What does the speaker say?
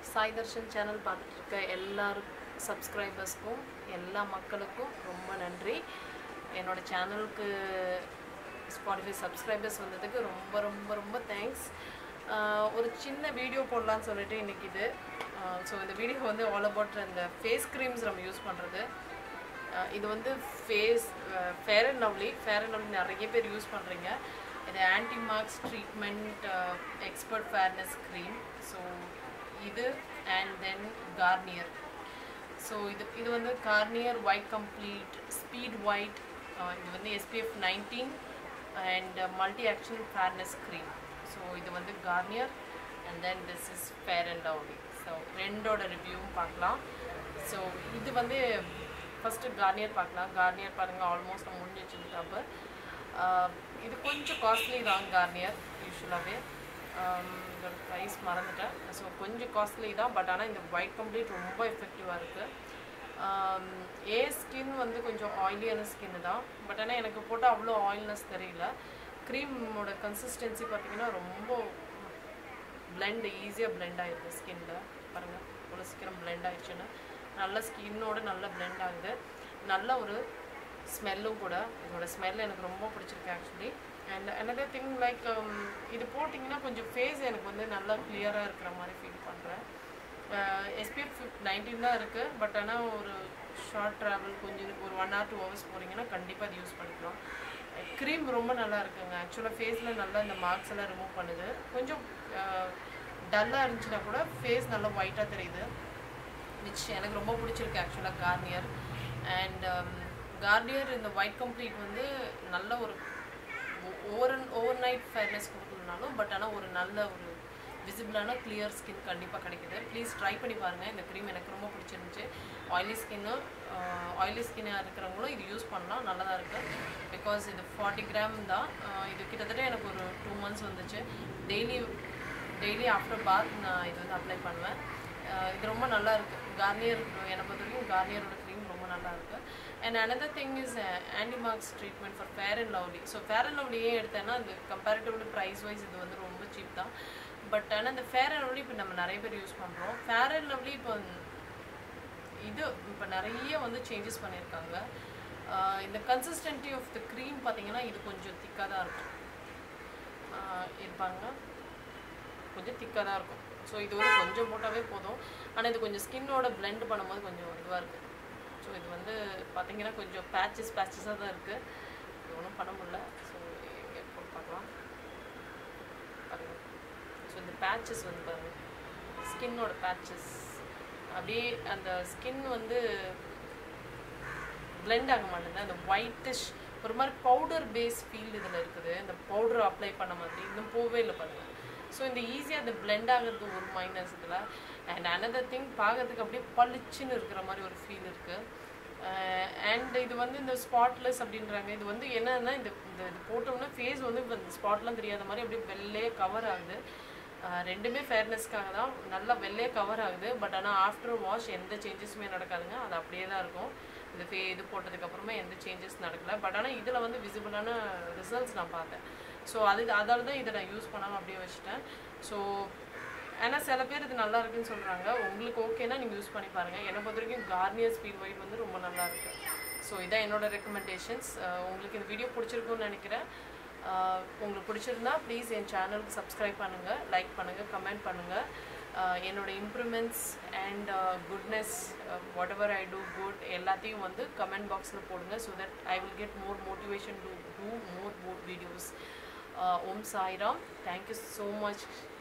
Sai Darshan channel பார்த்துட்டு இருக்க எல்லாரும் சப்ஸ்கிரைபர்ஸ்க்கும் எல்லா மக்களுக்கும் ரொம்ப நன்றி என்னோட சேனலுக்கு ஸ்பாட்டிஃபை சப்ஸ்கிரைபர்ஸ் வந்ததுக்கு ரொம்ப ரொம்ப ரொம்ப தேங்க்ஸ் ஒரு சின்ன வீடியோ போடலான்னு சொல்லிட்டு இன்னைக்கு இது ஸோ இந்த வீடியோ வந்து ஆல் அபவுட் இந்த ஃபேஸ் க்ரீம்ஸ் நம்ம யூஸ் பண்ணுறது இது வந்து face Fair and Lovely Fair and Lovely நிறைய பேர் யூஸ் பண்ணுறீங்க இது anti marks treatment expert fairness cream so இது அண்ட் தென் கார்னியர் ஸோ இது இது வந்து Garnier white complete speed white இது வந்து SPF nineteen and multi action fairness cream so இது வந்து Garnier and then this is Fair and Lovely so ரெண்டோட ரிவ்யூவும் பார்க்கலாம் ஸோ இது வந்து ஃபஸ்ட்டு கார்னியர் பார்க்கலாம் கார்னியர் பாருங்கள் ஆல்மோஸ்ட் நம்ம முடிஞ்சு வச்சுருக்காப்ப இது கொஞ்சம் காஸ்ட்லி தான் கார்னியர் யூஸ்வலாகவே இதோட ப்ரைஸ் மறந்துட்டேன் ஸோ கொஞ்சம் காஸ்ட்லி தான் பட் ஆனால் இந்த ஒயிட் கம்ப்ளீட் ரொம்ப எஃபெக்டிவாக இருக்குது ஏ ஸ்கின் வந்து கொஞ்சம் ஆயிலியான ஸ்கின் தான் பட் ஆனால் எனக்கு போட்டால் அவ்வளோ ஆயில்னஸ் தெரியல க்ரீமோட கன்சிஸ்டன்சி பார்த்திங்கன்னா ரொம்ப பிளெண்ட் ஈஸியாக பிளெண்ட் ஆகிடுது ஸ்கின்ல பாருங்கள் இவ்வளோ சீக்கிரம் பிளெண்ட் ஆயிடுச்சுன்னு நல்ல ஸ்கின்னோட நல்லா பிளெண்ட் ஆகுது நல்ல ஒரு ஸ்மெல்லும் கூட இதோட ஸ்மெல் எனக்கு ரொம்ப பிடிச்சிருக்கு actually and another thing like இது போட்டிங்கன்னா கொஞ்சம் ஃபேஸ் எனக்கு வந்து நல்லா கிளியராக இருக்கிற மாதிரி ஃபீல் பண்ணுறேன் எஸ்பிஎஃப் நைன்டீன் தான் இருக்குது பட் ஆனால் ஒரு ஷார்ட் ட்ராவல் கொஞ்சம் ஒரு ஒன் ஹவர் டூ ஹவர்ஸ் போகிறீங்கன்னா கண்டிப்பாக அது யூஸ் பண்ணிக்கலாம் க்ரீம் ரொம்ப நல்லா இருக்குங்க ஆக்சுவலாக ஃபேஸில் நல்லா இந்த மார்க்ஸ் எல்லாம் ரிமூவ் பண்ணுது கொஞ்சம் டல்லாக இருந்துச்சுன்னா கூட ஃபேஸ் நல்லா ஒயிட்டாக தெரியுது விச் எனக்கு ரொம்ப பிடிச்சிருக்கு ஆக்சுவலாக கார்னியர் அண்ட் கார்னியர் இந்த ஒயிட் கம்ப்ளீட் வந்து நல்ல ஒரு ஓவர் ஓவர் நைட் ஃபேர்னஸ் கொடுக்கணுனாலும் பட் ஆனால் ஒரு நல்ல ஒரு விசிபிளான கிளியர் ஸ்கின் கண்டிப்பாக கிடைக்குது ப்ளீஸ் ட்ரை பண்ணி பாருங்கள் இந்த க்ரீம் எனக்கு ரொம்ப பிடிச்சிருந்துச்சு ஆயிலி ஸ்கின்னு ஆயிலி ஸ்கின்னாக இருக்கிறவங்களும் இது யூஸ் பண்ணலாம் நல்லா தான் இருக்குது பிகாஸ் இது ஃபார்ட்டி கிராம் தான் இது கிட்டத்தட்ட எனக்கு ஒரு டூ மந்த்ஸ் வந்துச்சு டெய்லி டெய்லி ஆஃப்டர் பாத் நான் இது வந்து அப்ளை பண்ணுவேன் இது ரொம்ப நல்லா இருக்குது கார்னியர் என்னை பொறுத்த வரைக்கும் கார்னியரோட க்ரீம் ரொம்ப நல்லா இருக்குது and another thing is anti marks treatment for Fair and Lovely so Fair and Lovely ஏன் எடுத்தேன்னா அது கம்பேரிட்டிவ்லி ப்ரைஸ் வைஸ் இது வந்து ரொம்ப சீப் தான் பட் ஆனால் இந்த ஃபேர் அண்ட் லவ்லி இப்போ நம்ம நிறைய பேர் யூஸ் பண்ணுறோம் ஃபேர் அண்ட் லவ்லி இப்போ இது இப்போ நிறைய வந்து சேஞ்சஸ் பண்ணியிருக்காங்க இந்த கன்சிஸ்டன்சி ஆஃப் த க்ரீம் பார்த்தீங்கன்னா இது கொஞ்சம் திக்காக தான் இருக்கும் இருப்பாங்க கொஞ்சம் திக்காக தான் இருக்கும் ஸோ இது வந்து கொஞ்சம் போட்டாவே போதும் ஆனால் இது கொஞ்சம் ஸ்கின்னோட பிளெண்ட் பண்ணும்போது கொஞ்சம் இதுவாக இருக்குது ஸோ இது வந்து பார்த்தீங்கன்னா கொஞ்சம் பேச்சஸ் பேச்சஸாக தான் இருக்குது இது ஒன்றும் பண்ண முடியல ஸோ இங்கே போட்டு பார்க்கலாம் பாருங்கள் ஸோ இந்த பேச்சஸ் வந்து பாருங்கள் ஸ்கின்னோட பேச்சஸ் அப்படியே அந்த ஸ்கின் வந்து பிளெண்ட் ஆக மாட்டேங்குது அந்த ஒயிட்டிஷ் ஒரு மாதிரி பவுடர் பேஸ் ஃபீல் இதில் இருக்குது இந்த பவுடர் அப்ளை பண்ண மாதிரி இன்னும் போவே இல்லை பாருங்கள் ஸோ இந்த ஈஸியாக அது பிளெண்ட் ஆகிறது ஒரு மைனஸ் இதில் அண்ட் அனதர் திங் பார்க்கறதுக்கு அப்படியே பளிச்சுன்னு இருக்கிற மாதிரி ஒரு ஃபீல் இருக்குது அண்ட் இது வந்து இந்த ஸ்பாட்லெஸ் அப்படின்றாங்க இது வந்து என்னன்னா இந்த இந்த இது போட்டோம்னா ஃபேஸ் வந்து இப்போ இந்த ஸ்பாட்லாம் தெரியாத மாதிரி அப்படியே வெள்ளையே கவர் ஆகுது ரெண்டுமே ஃபேர்னஸ்க்காக தான் நல்லா வெள்ளையே கவர் ஆகுது பட் ஆனால் ஆஃப்டர் வாஷ் எந்த சேஞ்சஸுமே நடக்காதுங்க அது அப்படியே தான் இருக்கும் இந்த ஃபே இது போட்டதுக்கப்புறமா எந்த சேஞ்சஸ் நடக்கல பட் ஆனால் இதில் வந்து விசிபிளான ரிசல்ட்ஸ் நான் பார்த்தேன் ஸோ அது அதால தான் இதை நான் யூஸ் பண்ணாமல் அப்படியே வச்சுட்டேன் ஸோ ஆனால் சில பேர் இது நல்லா இருக்குன்னு சொல்கிறாங்க உங்களுக்கு ஓகேனா நீங்கள் யூஸ் பண்ணி பாருங்கள் என்னை பொறுத்த வரைக்கும் கார்னியர் ஸ்பீட் ஒயிட் வந்து ரொம்ப நல்லா இருக்குது ஸோ இதான் என்னோட ரெக்கமெண்டேஷன்ஸ் உங்களுக்கு இந்த வீடியோ பிடிச்சிருக்குன்னு நினைக்கிறேன் உங்களுக்கு பிடிச்சிருந்தா ப்ளீஸ் என் சேனலுக்கு சப்ஸ்கிரைப் பண்ணுங்கள் லைக் பண்ணுங்கள் கமெண்ட் பண்ணுங்கள் என்னோட improvements and goodness whatever I do good எல்லாத்தையும் வந்து கமெண்ட் பாக்ஸில் போடுங்க so that I will get more motivation to do more more videos Om Sairam thank you so much